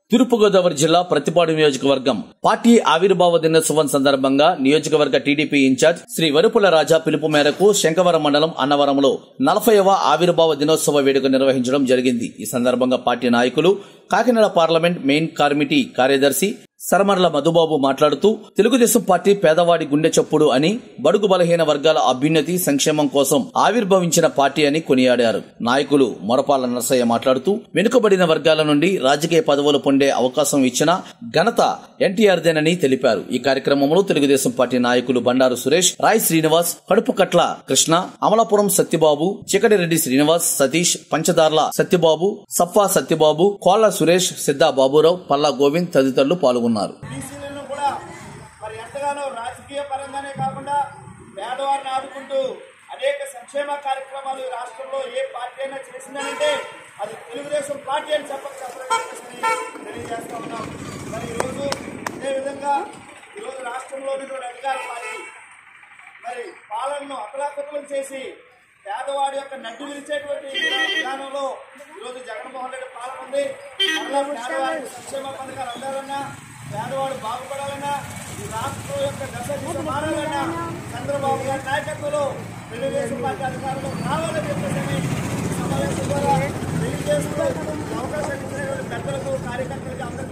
తూర్పుగోదావరి జిల్లా ప్రతిపాడు నియోజకవర్గం పార్టీ ఆవిర్భావ దినోత్సవం సందర్భంగా నియోజకవర్గ టీడీపీ ఇన్ఛార్జ్ శ్రీ వరుపుల రాజా పిలుపు మేరకు శంకవరం మండలం అన్నవరంలో నలభైవ ఆవిర్భావ దినోత్సవ వేడుక నిర్వహించడం జరిగింది ఈ సందర్భంగా పార్టీ నాయకులు కాకినాడ పార్లమెంట్ మెయిన్ కమిటీ కార్యదర్శి సరమర్ల మధుబాబు మాట్లాడుతూ తెలుగుదేశం పార్టీ పేదవాడి గుండె చప్పుడు అని బడుగు బలహీన వర్గాల అభ్యున్నతి సంక్షేమం కోసం ఆవిర్భవించిన పార్టీ అని కొనియాడారు నాయకులు మొరపాల నరసయ్య మాట్లాడుతూ వెనుకబడిన వర్గాల నుండి రాజకీయ పదవులు పొందే అవకాశం ఇచ్చిన ఘనత ఎన్టీఆర్దేనని తెలిపారు ఈ కార్యక్రమంలో తెలుగుదేశం పార్టీ నాయకులు బండారు సురేష్ రాయ్ శ్రీనివాస్ కడుపుకట్ల కృష్ణ అమలాపురం సత్యబాబు చికటిరెడ్డి శ్రీనివాస్ సతీష్ పంచదార్ల సత్యబాబు సప్పా సత్యబాబు కోళ్ల సురేష్ సిద్ధా బాబురావు పల్లా గోవింద్ తదితరులు పాల్గొన్నారు బీసీలను కూడా మరి ఎంతగానో రాజకీయ పరంగానే కాకుండా పేదవారిని ఆదుకుంటూ అనేక సంక్షేమ కార్యక్రమాలు ఈ రాష్ట్రంలో ఏ పార్టీ అయినా చేసిందనంటే అది తెలుగుదేశం పార్టీ అని చెప్పక చెప్పలేని తెలియజేస్తా ఉన్నాం మరి ఈరోజు ఇదే విధంగా ఈరోజు రాష్ట్రంలో ఉన్నటువంటి అధికార పార్టీ మరి పాలనను అకలాకుతలం చేసి పేదవాడి యొక్క నడ్డు విరిచేటువంటి విధానంలో ఈరోజు జగన్మోహన్ రెడ్డి పాలన ఉంది మరలా పేదవాడికి సంక్షేమ పథకాలు అందాలన్నా పేదవాడు బాగుపడాలన్నా ఈ రాష్ట్రం యొక్క దశ దిశ మారాలన్నా చంద్రబాబు గారి నాయకత్వంలో తెలుగుదేశం పార్టీ అధికారంలో రావాలని చెప్పేసి ఈ సమావేశం ద్వారా తెలియజేస్తూ ఈ అవకాశం ఇచ్చినటువంటి పెద్దలకు కార్యకర్తలకు అందరికీ